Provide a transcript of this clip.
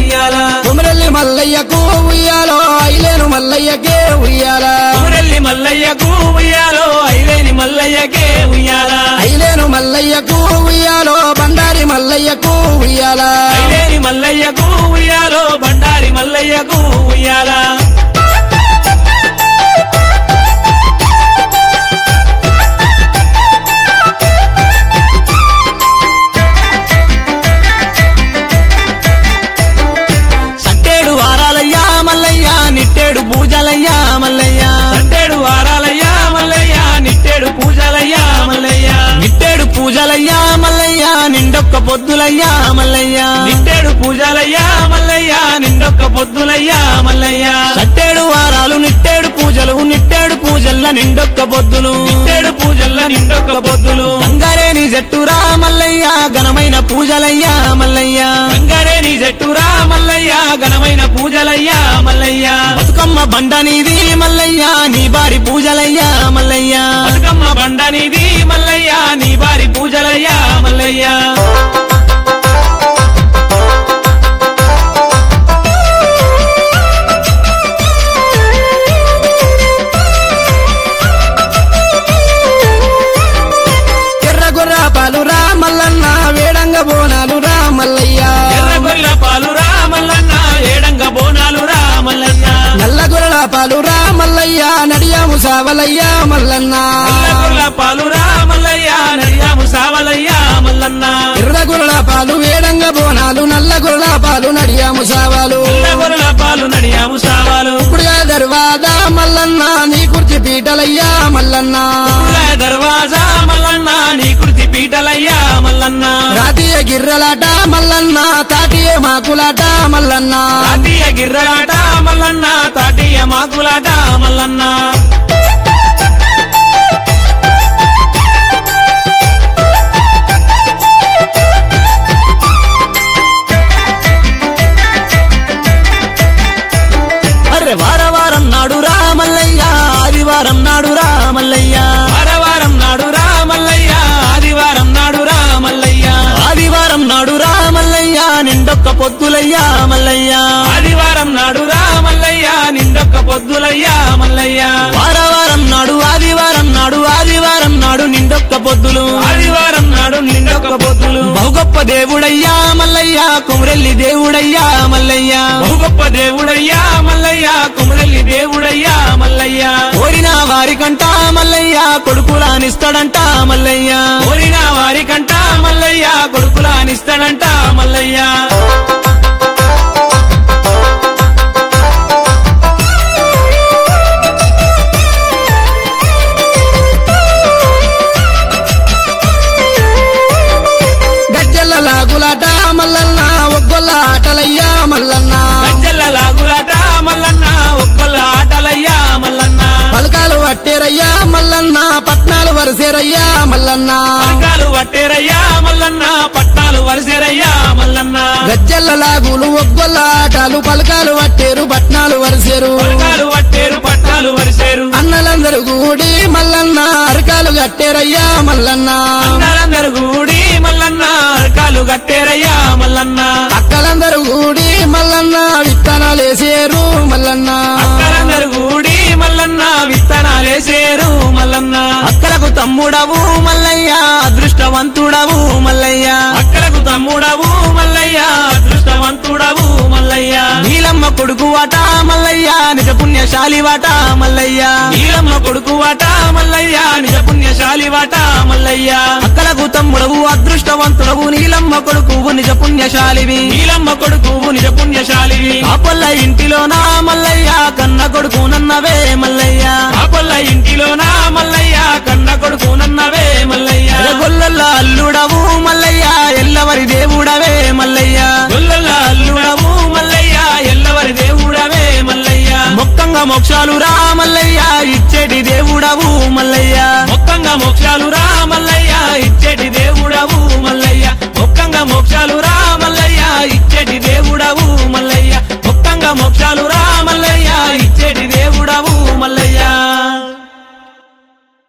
ఉయ్యాల కుమరెల్లి మల్లయ్యకు ఉయ్యాలో ఐలేను మల్లయ్యకే ఉయ్యాల ఊరెల్లి మల్లయ్యకు ఉయ్యాలో ఐలేని మల్లయ్యకే ఉయ్యాల ఐలేను మల్లయ్యకు ఉయ్యాలో బండారి మల్లయ్యకు ఉయ్యాల ఐలేని మల్లయ్యకు ఉయ్యాలో బండారి మల్లయ్యకు ఉయ్యాల సట్టేడు వారాలయ్యా మల్లయ్య నిట్టేడు పూజలయ్యా మల్లయ్య సట్టేడు వారాలయ్యా మల్లయ్య నిట్టేడు పూజలయ్యా మల్లయ్య నిట్టేడు పూజలయ్యా మల్లయ్య నిండొక్క పొద్దులయ్యా మల్లయ్య నిట్టేడు పూజలయ్యా మల్లయ్య నిండొక్క పొద్దులయ్యా మల్లయ్య సట్టేడు వారాలు నిట్టేడు పూజలు నిట్టేడు పూజల్ల నిండొక్క పొద్దులు నిట్టేడు పూజల్ల నిండొక్క పొద్దులు గంగారేని జట్టురా మల్లయ్య ఘనమైన పూజలయ్యా మల్లయ్య గంగారేని జట్టురా మల్లయ్య ఘనమైన పూజలయ్యా మల్లయ్య బతుకమ్మ బండ నీది మల్లయ్య నీ బారి పూజలయ్యా మల్లయ్య బతుకమ్మ బండ నీది మల్లయ్య నీ బారి పూజలయ్యా మల్లయ్య ఎర్రగొర్ర పాలు రా మల్లన్న వేడంగ బోనాలు రా మల్లయ్య ఎర్ర గొర్రెల పాలు రా మల్లన్న ఏడంగ బోనాలు రా మల్లయ్య నల్ల గొర్రెల పాలు రా మల్లయ్య నడియాము సావలయ్య మల్లన్న నల్ల గొర్రెల పాలు రా మల్లయ్య నడియాము సావలయ్య మల్లన్న ఎర్ర గొర్రెల పాలు వేడంగ బోనాలు నల్ల గొర్రెల పాలు నడియాము సావాలు నల్ల గొర్రెల పాలు నడియాము సావాలు ఇప్పుడుగా దర్వాదా మల్లన్న నీ కుర్చి పీటలయ్యా మల్లన్న ఉల్ల దర్వాజా మల్లన్న నీ కృతి పీటలయ్యా మల్లన్న రాతీయ గిర్రలాట మల్లన్న తాటియ మాకులాట మల్లన్న తాతీయ గిర్రలాట మల్లన్న తాతీయ మాకులాట మల్లన్న అరే వారవారం నాడు రామల్లయ్య ఆదివారం నాడు రామల్లయ్య వారవారం నాడు రామల్లయ్య ఆదివారం నాడు రామల్లయ్య ఆదివారం నాడు రామల్లయ్య నిండొక్క పొద్దులయ్యా మల్లయ్య ఆదివారం నాడు రామల్లయ్య నిండొక్క పొద్దులయ్యా మల్లయ్య వారవారం నాడు ఆదివారం నాడు ఆదివారం నాడు నిండొక్క పొద్దులు ఆదివారం నాడు నిండొక్క పొద్దులు బహు గొప్ప దేవుడయ్యా మల్లయ్య కుమరెల్లి దేవుడయ్యా మల్లయ్య బహు గొప్ప దేవుడయ్యా మల్లయ్య కుమరెల్లి దేవుడయ్యా మల్లయ్య కోరిన వారికంట మల్లయ్య కొడుకులానిస్తాడంట మల్లయ్య కోరిన వారికంట మల్లయ్య కొడుకులానిస్తాడంట మల్లయ్య గజ్జల లాగులాట మల్లన్న ఒగ్గొల్ల ఆటలయ్యా మల్లన్న గజ్జల లాగులాట మల్లన్న ఒక్కళ్ళ ఆటలయ్యా మల్లన్న పలకాలు పట్టేరయ్యా మల్లన్న పట్నాలు వరసేరయ్యా మల్లన్న పలకాలు పట్టేరయ్యా మల్లన్న పట్టాలు వరిసేరయ్యా మల్లన్న గజ్జల లాగులు ఒగ్గొల్ల ఆటలు పలకాలు పట్టేరు పట్నాలు వరసేరు పలకాలు పట్టేరు పట్టాలు వరిసేరు అన్నలందరూ కూడి మల్లన్న అరకాలు కట్టేరయ్యా మల్లన్న అందరందరూ కూడి మల్లన్న అరకాలు కట్టేరయ్యా మల్లన్న అక్కలందరూ కూడి మల్లన్న విత్తనాలేసేరు మల్లన్న అక్కలందరూ కూడి మల్లన్న విత్తనాలేసేరు మల్లన్న అక్కలకు తమ్ముడవు మల్లయ్య అదృష్టవంతుడవు మల్లయ్య అక్కలకు తమ్ముడవు మల్లయ్య అదృష్టవంతుడవు మల్లయ్య నీలమ్మ కొడుకు వాట మల్లయ్య నిజ పుణ్యశాలి వాట మల్లయ్య నీలమ్మ కొడుకు వాట మల్లయ్య నిజ పుణ్యశాలి వాట మల్లయ్య అక్కలకు తమ్ముడవు అదృష్టవంతుడవు నీలమ్మ కొడుకు నిజ పుణ్యశాలివి నీలమ్మ కొడుకు నిజ పుణ్యశాలివి కాపల్ల ఇంటిలోనా మల్లయ్య కన్న కొడుకు నన్నవే మల్లయ్య కాపల్ల ఇంటిలోనా మల్లయ్య కన్న కొడుకు నన్నవే మల్లయ్య గొల్లల్ల అల్లుడవు మల్లయ్య ఎల్లవరి దేవుడవే మల్లయ్య గొల్లల్ల అల్లుడవు మల్లయ్య ఎల్లవరి దేవుడవే మల్లయ్య మొక్కంగా మోక్షాలు రా మల్లయ్య ఇచ్చేటి దేవుడవు మల్లయ్య మొక్కంగా మోక్షాలు రా మల్లయ్య ఇచ్చేటి దేవుడవు మల్లయ్య మొక్కంగా మోక్షాలు రా మల్లయ్య ఇచ్చేటి దేవుడవు మల్లయ్య మొక్కంగా మోక్షాలు రా